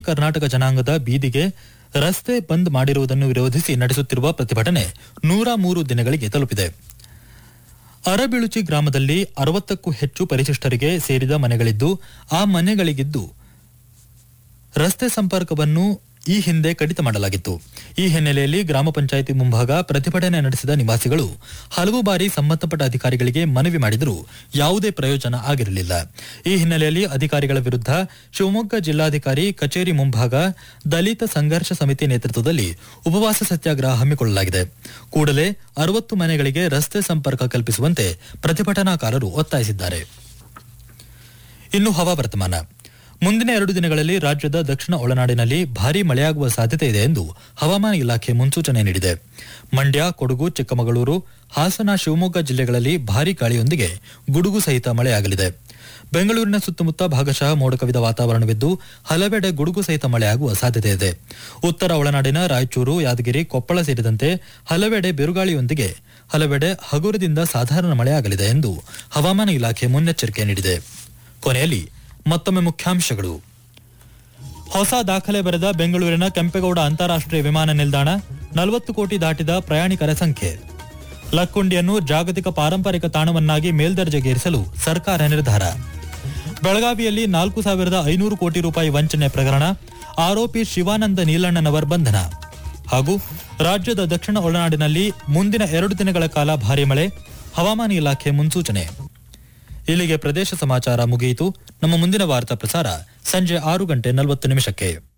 ಕರ್ನಾಟಕ ಜನಾಂಗದ ಬೀದಿಗೆ ರಸ್ತೆ ಬಂದ್ ಮಾಡಿರುವುದನ್ನು ವಿರೋಧಿಸಿ ನಡೆಸುತ್ತಿರುವ ಪ್ರತಿಭಟನೆ ನೂರ ಮೂರು ದಿನಗಳಿಗೆ ತಲುಪಿದೆ ಅರಬಿಳುಚಿ ಗ್ರಾಮದಲ್ಲಿ ಅರವತ್ತಕ್ಕೂ ಹೆಚ್ಚು ಪರಿಶಿಷ್ಟರಿಗೆ ಸೇರಿದ ಮನೆಗಳಿದ್ದು ಆ ಮನೆಗಳಿಗಿದ್ದು ರಸ್ತೆ ಸಂಪರ್ಕವನ್ನು ಈ ಹಿಂದೆ ಕಡಿತ ಮಾಡಲಾಗಿತ್ತು ಈ ಹಿನ್ನೆಲೆಯಲ್ಲಿ ಗ್ರಾಮ ಪಂಚಾಯಿತಿ ಮುಂಭಾಗ ಪ್ರತಿಭಟನೆ ನಡೆಸಿದ ನಿವಾಸಿಗಳು ಹಲವು ಬಾರಿ ಸಂಬಂಧಪಟ್ಟ ಅಧಿಕಾರಿಗಳಿಗೆ ಮನವಿ ಮಾಡಿದರೂ ಯಾವುದೇ ಪ್ರಯೋಜನ ಆಗಿರಲಿಲ್ಲ ಈ ಹಿನ್ನೆಲೆಯಲ್ಲಿ ಅಧಿಕಾರಿಗಳ ವಿರುದ್ಧ ಶಿವಮೊಗ್ಗ ಜಿಲ್ಲಾಧಿಕಾರಿ ಕಚೇರಿ ಮುಂಭಾಗ ದಲಿತ ಸಂಘರ್ಷ ಸಮಿತಿ ನೇತೃತ್ವದಲ್ಲಿ ಉಪವಾಸ ಸತ್ಯಾಗ್ರಹ ಹಮ್ಮಿಕೊಳ್ಳಲಾಗಿದೆ ಕೂಡಲೇ ಅರವತ್ತು ಮನೆಗಳಿಗೆ ರಸ್ತೆ ಸಂಪರ್ಕ ಕಲ್ಪಿಸುವಂತೆ ಪ್ರತಿಭಟನಾಕಾರರು ಒತ್ತಾಯಿಸಿದ್ದಾರೆ ಇನ್ನು ಹವಾವರ್ತಮಾನ ಮುಂದಿನ ಎರಡು ದಿನಗಳಲ್ಲಿ ರಾಜ್ಯದ ದಕ್ಷಿಣ ಒಳನಾಡಿನಲ್ಲಿ ಭಾರೀ ಮಳೆಯಾಗುವ ಸಾಧ್ಯತೆ ಇದೆ ಎಂದು ಹವಾಮಾನ ಇಲಾಖೆ ಮುನ್ಸೂಚನೆ ನೀಡಿದೆ ಮಂಡ್ಯ ಕೊಡಗು ಚಿಕ್ಕಮಗಳೂರು ಹಾಸನ ಶಿವಮೊಗ್ಗ ಜಿಲ್ಲೆಗಳಲ್ಲಿ ಭಾರೀ ಗಾಳಿಯೊಂದಿಗೆ ಗುಡುಗು ಸಹಿತ ಮಳೆಯಾಗಲಿದೆ ಬೆಂಗಳೂರಿನ ಸುತ್ತಮುತ್ತ ಭಾಗಶಃ ಮೋಡ ಕವಿದ ವಾತಾವರಣವಿದ್ದು ಹಲವೆಡೆ ಗುಡುಗು ಸಹಿತ ಮಳೆಯಾಗುವ ಸಾಧ್ಯತೆ ಇದೆ ಉತ್ತರ ಒಳನಾಡಿನ ರಾಯಚೂರು ಯಾದಗಿರಿ ಕೊಪ್ಪಳ ಸೇರಿದಂತೆ ಹಲವೆಡೆ ಬಿರುಗಾಳಿಯೊಂದಿಗೆ ಹಲವೆಡೆ ಹಗುರದಿಂದ ಸಾಧಾರಣ ಮಳೆಯಾಗಲಿದೆ ಎಂದು ಹವಾಮಾನ ಇಲಾಖೆ ಮುನ್ನೆಚ್ಚರಿಕೆ ನೀಡಿದೆ ಕೊನೆಯಲ್ಲಿ ಮತ್ತೊಮ್ಮೆ ಮುಖ್ಯಾಂಶಗಳು ಹೊಸ ದಾಖಲೆ ಬರೆದ ಬೆಂಗಳೂರಿನ ಕೆಂಪೇಗೌಡ ಅಂತಾರಾಷ್ಟ್ರೀಯ ವಿಮಾನ ನಿಲ್ದಾಣ ನಲವತ್ತು ಕೋಟಿ ದಾಟಿದ ಪ್ರಯಾಣಿಕರ ಸಂಖ್ಯೆ ಲಕ್ಕುಂಡಿಯನ್ನು ಜಾಗತಿಕ ಪಾರಂಪರಿಕ ತಾಣವನ್ನಾಗಿ ಮೇಲ್ದರ್ಜೆಗೇರಿಸಲು ಸರ್ಕಾರ ನಿರ್ಧಾರ ಬೆಳಗಾವಿಯಲ್ಲಿ ನಾಲ್ಕು ಸಾವಿರದ ಐನೂರು ಕೋಟಿ ರೂಪಾಯಿ ವಂಚನೆ ಪ್ರಕರಣ ಆರೋಪಿ ಶಿವಾನಂದ ನೀಲಣ್ಣನವರ್ ಬಂಧನ ಹಾಗೂ ರಾಜ್ಯದ ದಕ್ಷಿಣ ಒಳನಾಡಿನಲ್ಲಿ ಮುಂದಿನ ಎರಡು ದಿನಗಳ ಕಾಲ ಭಾರಿ ಮಳೆ ಹವಾಮಾನ ಇಲಾಖೆ ಮುನ್ಸೂಚನೆ ಇಲ್ಲಿಗೆ ಪ್ರದೇಶ ಸಮಾಚಾರ ಮುಗಿಯಿತು ನಮ್ಮ ಮುಂದಿನ ವಾರ್ತಾ ಪ್ರಸಾರ ಸಂಜೆ ಆರು ಗಂಟೆ ನಲವತ್ತು ನಿಮಿಷಕ್ಕೆ